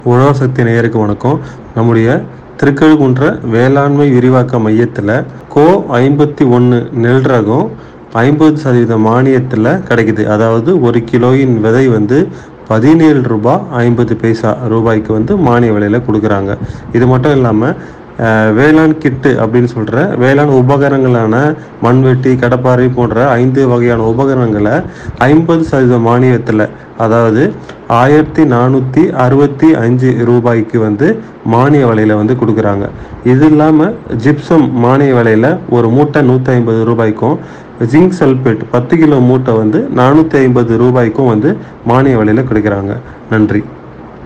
உழவர் சக்தி நேயருக்கு வணக்கம் நம்முடைய திருக்கழுகுன்ற வேளாண்மை விரிவாக்க மையத்தில் கோ ஐம்பத்தி ஒன்று நெல் ரகம் ஐம்பது சதவீத மானியத்தில் கிடைக்குது அதாவது ஒரு கிலோயின் விதை வந்து பதினேழு ரூபாய் ஐம்பது பைசா ரூபாய்க்கு வந்து மானிய விலையில் கொடுக்குறாங்க இது மட்டும் இல்லாமல் அஹ், வேளாண் கிட்டு அப்படின்னு சொல்கிற வேளாண் உபகரணங்களான மண்வெட்டி கடப்பாறை போன்ற ஐந்து வகையான உபகரணங்களை ஐம்பது சதவீத மானியத்தில் அதாவது ஆயிரத்தி நானூற்றி அறுபத்தி அஞ்சு ரூபாய்க்கு வந்து மானிய விலையில் வந்து கொடுக்குறாங்க இது இல்லாமல் ஜிப்சம் மானிய விலையில் ஒரு மூட்டை நூற்றி ஐம்பது ரூபாய்க்கும் ஜிங்க் சல்பேட் பத்து கிலோ மூட்டை வந்து நானூற்றி ஐம்பது ரூபாய்க்கும் வந்து மானிய விலையில் கொடுக்குறாங்க நன்றி